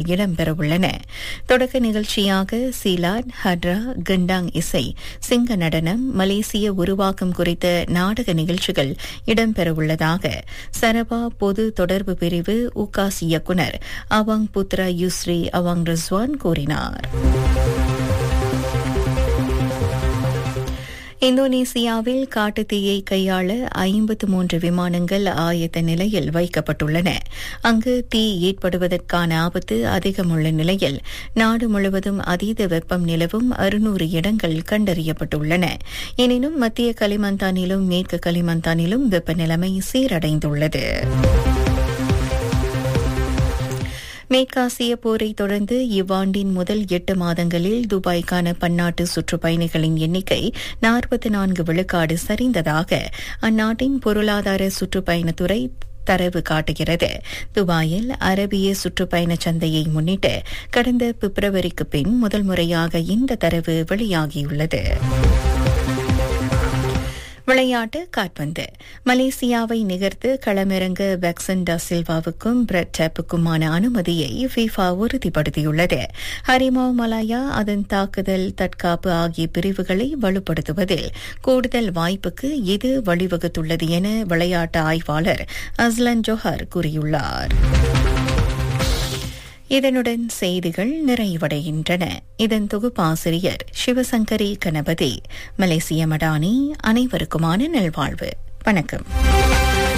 இடம்பெறவுள்ளன தொடக்க நிகழ்ச்சியாக சீலாட் ஹட்ரா கண்டாங் இசை சிங்க நடனம் மலேசிய உருவாக்கம் குறித்த நாடக நிகழ்ச்சிகள் இடம்பெறவுள்ளதாக சரபா பொது தொடர்பு பிரிவு உகாஸ் இயக்குநர் Awang Putra Yusri Awang Rizwan கூறினார் இந்தோனேசியாவில் காட்டுத்தீயை கையாள ஐம்பத்து மூன்று விமானங்கள் ஆயத்த நிலையில் வைக்கப்பட்டுள்ளன அங்கு தீ ஏற்படுவதற்கான ஆபத்து அதிகமுள்ள நிலையில் நாடு முழுவதும் அதீத வெப்பம் நிலவும் அறுநூறு இடங்கள் கண்டறியப்பட்டுள்ளன எனினும் மத்திய களிமந்தானிலும் மேற்கு களிமந்தானிலும் வெப்பநிலைமை சீரடைந்துள்ளது மேற்காசிய போரை தொடர்ந்து இவ்வாண்டின் முதல் எட்டு மாதங்களில் துபாய்க்கான பன்னாட்டு சுற்றுப்பயணிகளின் எண்ணிக்கை நாற்பத்தி நான்கு விழுக்காடு சரிந்ததாக அந்நாட்டின் பொருளாதார சுற்றுப்பயணத்துறை தரவு காட்டுகிறது துபாயில் அரபிய சுற்றுப்பயண சந்தையை முன்னிட்டு கடந்த பிப்ரவரிக்கு பின் முதல் முறையாக இந்த தரவு வெளியாகியுள்ளது விளையாட்டு காட்பந்து மலேசியாவை நிகர்த்து களமிறங்க வெக்சன் டா சில்வாவுக்கும் பிரெட் டேப்புக்குமான அனுமதியை ஃபீஃபா உறுதிப்படுத்தியுள்ளது ஹரிமாவ் மலாயா அதன் தாக்குதல் தற்காப்பு ஆகிய பிரிவுகளை வலுப்படுத்துவதில் கூடுதல் வாய்ப்புக்கு இது வழிவகுத்துள்ளது என விளையாட்டு ஆய்வாளர் அஸ்லன் ஜோஹர் கூறியுள்ளார் இதனுடன் செய்திகள் நிறைவடைகின்றன இதன் தொகுப்பாசிரியர் சிவசங்கரி கணபதி மலேசிய மடானி அனைவருக்குமான நல்வாழ்வு வணக்கம்